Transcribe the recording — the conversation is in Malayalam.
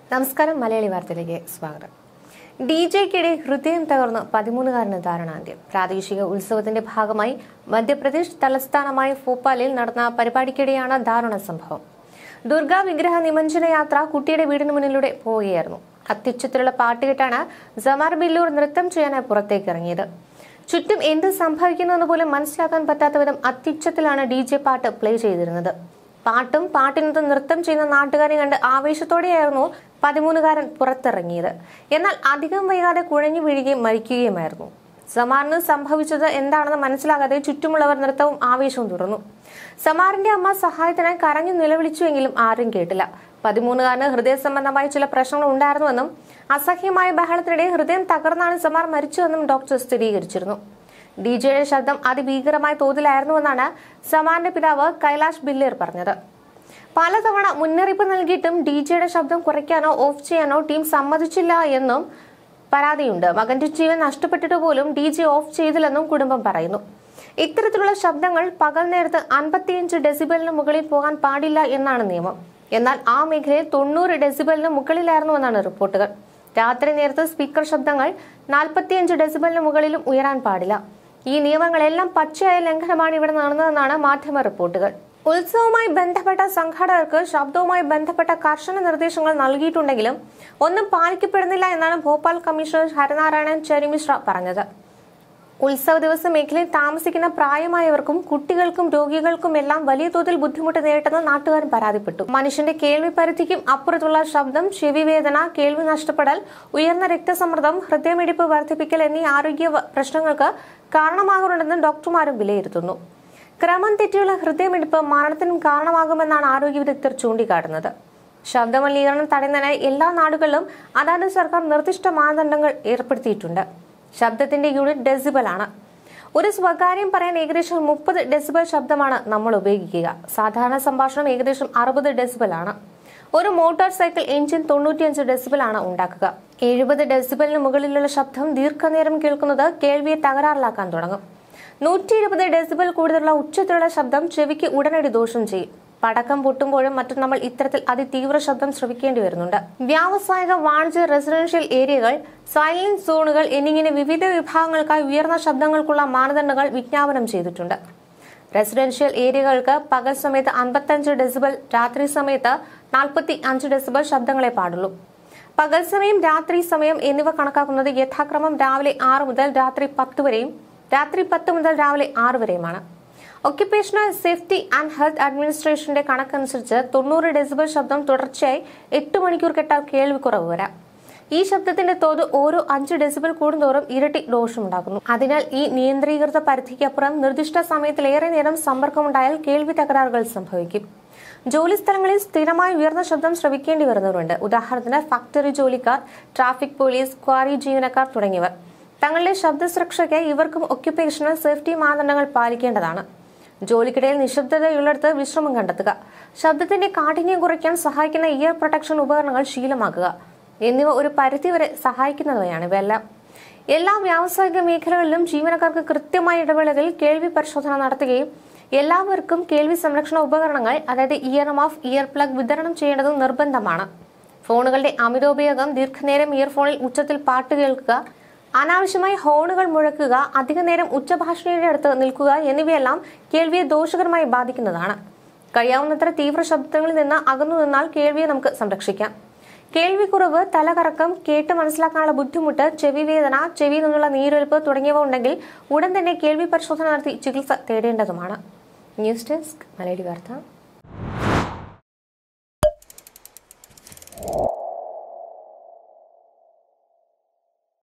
നമസ്കാരം മലയാളി വാർത്തയിലേക്ക് സ്വാഗതം ഡി ജെക്കിടെ ഹൃദയം തകർന്ന് പതിമൂന്നുകാരന് ദാരുണാന്ത്യം പ്രാദേശിക ഉത്സവത്തിന്റെ ഭാഗമായി മധ്യപ്രദേശ് തലസ്ഥാനമായ ഭോപ്പാലിൽ നടന്ന പരിപാടിക്കിടെയാണ് ദാരുണ സംഭവം ദുർഗാ വിഗ്രഹ നിമഞ്ജന യാത്ര കുട്ടിയുടെ വീടിന് മുന്നിലൂടെ പോവുകയായിരുന്നു അത്യുച്ചത്തിലുള്ള പാട്ടുകെട്ടാണ് ജമാർ ബില്ലൂർ നൃത്തം ചെയ്യാനായി പുറത്തേക്ക് ഇറങ്ങിയത് ചുറ്റും എന്ത് സംഭവിക്കുന്നുവെന്ന് പോലും മനസ്സിലാക്കാൻ പറ്റാത്ത വിധം അത്യുച്ചത്തിലാണ് ഡി ജെ പാട്ട് പ്ലേ ചെയ്തിരുന്നത് പാട്ടും പാട്ടിനൊത്ത് നൃത്തം ചെയ്യുന്ന നാട്ടുകാരെ കണ്ട് ആവേശത്തോടെയായിരുന്നു പതിമൂന്നുകാരൻ പുറത്തിറങ്ങിയത് എന്നാൽ അധികം വൈകാതെ കുഴഞ്ഞു വീഴുകയും മരിക്കുകയുമായിരുന്നു സമാറിന് സംഭവിച്ചത് എന്താണെന്ന് മനസ്സിലാകാതെ ചുറ്റുമുള്ളവർ നൃത്തവും ആവേശവും തുടർന്നു സമാറിന്റെ അമ്മ സഹായത്തിനായി കരഞ്ഞു നിലവിളിച്ചുവെങ്കിലും ആരും കേട്ടില്ല പതിമൂന്നുകാരന് ഹൃദയ സംബന്ധമായ ചില പ്രശ്നങ്ങൾ ഉണ്ടായിരുന്നുവെന്നും അസഹ്യമായ ബഹളത്തിനിടെ ഹൃദയം തകർന്നാണ് സമാർ മരിച്ചുവെന്നും ഡോക്ടർ സ്ഥിരീകരിച്ചിരുന്നു ഡി ജെയുടെ ശബ്ദം അതിഭീകരമായ തോതിലായിരുന്നുവെന്നാണ് സമാറിന്റെ പിതാവ് കൈലാഷ് ബില്ലേർ പറഞ്ഞത് പലതവണ മുന്നറിയിപ്പ് നൽകിയിട്ടും ഡി ജെയുടെ ശബ്ദം കുറയ്ക്കാനോ ഓഫ് ചെയ്യാനോ ടീം സമ്മതിച്ചില്ല എന്നും പരാതിയുണ്ട് മകന്റെ ജീവൻ നഷ്ടപ്പെട്ടിട്ട് പോലും ഡി ജെ ഓഫ് ചെയ്തില്ലെന്നും കുടുംബം പറയുന്നു ഇത്തരത്തിലുള്ള ശബ്ദങ്ങൾ പകൽ നേരത്ത് അൻപത്തിയഞ്ച് ഡെസിബലിന് മുകളിൽ പോകാൻ പാടില്ല എന്നാണ് നിയമം എന്നാൽ ആ മേഖലയിൽ തൊണ്ണൂറ് ഡെസിബലിന് മുകളിലായിരുന്നുവെന്നാണ് റിപ്പോർട്ടുകൾ രാത്രി നേരത്ത് സ്പീക്കർ ശബ്ദങ്ങൾ നാൽപ്പത്തിയഞ്ച് ഡെസിബലിന് മുകളിലും ഉയരാൻ പാടില്ല ഈ നിയമങ്ങളെല്ലാം പച്ചയായ ലംഘനമാണ് ഇവിടെ നടന്നതെന്നാണ് മാധ്യമ റിപ്പോർട്ടുകൾ ഉത്സവവുമായി ബന്ധപ്പെട്ട സംഘാടകർക്ക് ശബ്ദവുമായി ബന്ധപ്പെട്ട കർശന നിർദ്ദേശങ്ങൾ നൽകിയിട്ടുണ്ടെങ്കിലും ഒന്നും പാലിക്കപ്പെടുന്നില്ല എന്നാണ് ഭോപ്പാൽ കമ്മീഷണർ ഹരനാരായണൻ ചെരിമിശ്ര പറഞ്ഞത് ഉത്സവ ദിവസ മേഖലയിൽ താമസിക്കുന്ന പ്രായമായവർക്കും കുട്ടികൾക്കും രോഗികൾക്കും എല്ലാം വലിയ തോതിൽ ബുദ്ധിമുട്ട് നേരിട്ടെന്ന് നാട്ടുകാരൻ പരാതിപ്പെട്ടു മനുഷ്യന്റെ കേൾവി പരിധിക്കും അപ്പുറത്തുള്ള ശബ്ദം ചെവിവേദന കേൾവി നഷ്ടപ്പെടൽ ഉയർന്ന രക്തസമ്മർദ്ദം ഹൃദയമിടിപ്പ് വർദ്ധിപ്പിക്കൽ എന്നീ ആരോഗ്യ വ- പ്രശ്നങ്ങൾക്ക് കാരണമാകുന്നുണ്ടെന്ന് ഡോക്ടർമാരും വിലയിരുത്തുന്നു ക്രമം തെറ്റിയുള്ള ഹൃദയമിടിപ്പ് മരണത്തിനും കാരണമാകുമെന്നാണ് ആരോഗ്യ വിദഗ്ധർ ചൂണ്ടിക്കാട്ടുന്നത് ശബ്ദമലിനീകരണം തടയുന്നതിനായി എല്ലാ നാടുകളിലും അതാത് സർക്കാർ നിർദ്ദിഷ്ട മാനദണ്ഡങ്ങൾ ഏർപ്പെടുത്തിയിട്ടുണ്ട് ശബ്ദത്തിന്റെ യൂണിറ്റ് ഡെസിബൽ ആണ് ഒരു സ്വകാര്യം പറയാൻ ഏകദേശം മുപ്പത് ഡെസിബൽ ശബ്ദമാണ് നമ്മൾ ഉപയോഗിക്കുക സാധാരണ സംഭാഷണം ഏകദേശം അറുപത് ഡെസിബൽ ആണ് ഒരു മോട്ടോർ സൈക്കിൾ എഞ്ചിൻ തൊണ്ണൂറ്റിയഞ്ച് ഡെസിബൽ ആണ് ഉണ്ടാക്കുക എഴുപത് ഡെസിബലിന് മുകളിലുള്ള ശബ്ദം ദീർഘനേരം കേൾക്കുന്നത് കേൾവിയെ തകരാറിലാക്കാൻ തുടങ്ങും നൂറ്റി ഇരുപത് ഡെസിബൽ കൂടുതലുള്ള ഉച്ചത്തിലുള്ള ശബ്ദം ചെവിക്ക് ഉടനടി ദോഷം ചെയ്യും പടക്കം പൊട്ടുമ്പോഴും മറ്റും നമ്മൾ ഇത്തരത്തിൽ അതിതീവ്ര ശബ്ദം ശ്രവിക്കേണ്ടി വരുന്നുണ്ട് വ്യാവസായിക വാണിജ്യ റെസിഡൻഷ്യൽ ഏരിയകൾ സൈലന്റ് സോണുകൾ എന്നിങ്ങനെ വിവിധ വിഭാഗങ്ങൾക്കായി ഉയർന്ന ശബ്ദങ്ങൾക്കുള്ള മാനദണ്ഡങ്ങൾ വിജ്ഞാപനം ചെയ്തിട്ടുണ്ട് റെസിഡൻഷ്യൽ ഏരിയകൾക്ക് പകൽ സമയത്ത് അൻപത്തഞ്ച് ഡെസിബൽ രാത്രി സമയത്ത് നാൽപ്പത്തി അഞ്ച് ഡെസിബൽ ശബ്ദങ്ങളെ പാടുള്ളൂ പകൽ സമയം രാത്രി സമയം എന്നിവ കണക്കാക്കുന്നത് യഥാക്രമം രാവിലെ ആറ് മുതൽ രാത്രി പത്ത് വരെയും രാത്രി പത്ത് മുതൽ രാവിലെ ആറ് വരെയുമാണ് ഒക്യുപേഷണൽ സേഫ്റ്റി ആൻഡ് ഹെൽത്ത് അഡ്മിനിസ്ട്രേഷന്റെ കണക്കനുസരിച്ച് തൊണ്ണൂറ് ഡെസിബൽ ശബ്ദം തുടർച്ചയായി എട്ട് മണിക്കൂർ കേട്ടാൽ കേൾവിക്കുറവ് വരാം ഈ ശബ്ദത്തിന്റെ തോത് ഓരോ അഞ്ച് ഡെസിബൽ കൂടുന്തോറും ഇരട്ടി ദോഷമുണ്ടാകുന്നു അതിനാൽ ഈ നിയന്ത്രീകൃത പരിധിക്കപ്പുറം നിർദ്ദിഷ്ട സമയത്തിലേറെ നേരം സമ്പർക്കമുണ്ടായാൽ കേൾവി തകരാറുകൾ സംഭവിക്കും ജോലി സ്ഥലങ്ങളിൽ സ്ഥിരമായി ഉയർന്ന ശബ്ദം ശ്രവിക്കേണ്ടി വരുന്നവരുണ്ട് ഉദാഹരണത്തിന് ഫാക്ടറി ജോലിക്കാർ ട്രാഫിക് പോലീസ് ക്വാറി ജീവനക്കാർ തുടങ്ങിയവർ തങ്ങളുടെ ശബ്ദ സുരക്ഷയ്ക്ക് ഇവർക്കും ഒക്യുപേഷണൽ സേഫ്റ്റി മാനദണ്ഡങ്ങൾ പാലിക്കേണ്ടതാണ് ജോലിക്കിടയിൽ നിശബ്ദതയുള്ളിടത്ത് വിശ്രമം കണ്ടെത്തുക ശബ്ദത്തിന്റെ കാഠിന്യം കുറയ്ക്കാൻ സഹായിക്കുന്ന ഇയർ പ്രൊട്ടക്ഷൻ ഉപകരണങ്ങൾ ശീലമാക്കുക എന്നിവ ഒരു പരിധിവരെ സഹായിക്കുന്നവയാണ് ഇവയെല്ലാം എല്ലാ വ്യാവസായിക മേഖലകളിലും ജീവനക്കാർക്ക് കൃത്യമായ ഇടവേളകളിൽ കേൾവി പരിശോധന നടത്തുകയും എല്ലാവർക്കും കേൾവി സംരക്ഷണ ഉപകരണങ്ങൾ അതായത് ഇയർ ഓഫ് ഇയർ പ്ലഗ് വിതരണം ചെയ്യേണ്ടതും നിർബന്ധമാണ് ഫോണുകളുടെ അമിതോപയോഗം ദീർഘനേരം ഇയർഫോണിൽ ഉച്ചത്തിൽ പാട്ട് കേൾക്കുക അനാവശ്യമായി ഹോണുകൾ മുഴക്കുക അധികനേരം ഉച്ചഭാഷണിയുടെ അടുത്ത് നിൽക്കുക എന്നിവയെല്ലാം കേൾവിയെ ദോഷകരമായി ബാധിക്കുന്നതാണ് കഴിയാവുന്നത്ര തീവ്ര ശബ്ദങ്ങളിൽ നിന്ന് അകന്നു നിന്നാൽ കേൾവിയെ നമുക്ക് സംരക്ഷിക്കാം കേൾവിക്കുറവ് തലകറക്കം കേട്ട് മനസ്സിലാക്കാനുള്ള ബുദ്ധിമുട്ട് ചെവി വേദന ചെവിയിൽ നിന്നുള്ള നീരൊലിപ്പ് തുടങ്ങിയവ ഉണ്ടെങ്കിൽ ഉടൻ തന്നെ കേൾവി പരിശോധന നടത്തി ചികിത്സ തേടേണ്ടതുമാണ് ന്യൂസ് ഡെസ്ക് മലയാളി വാർത്ത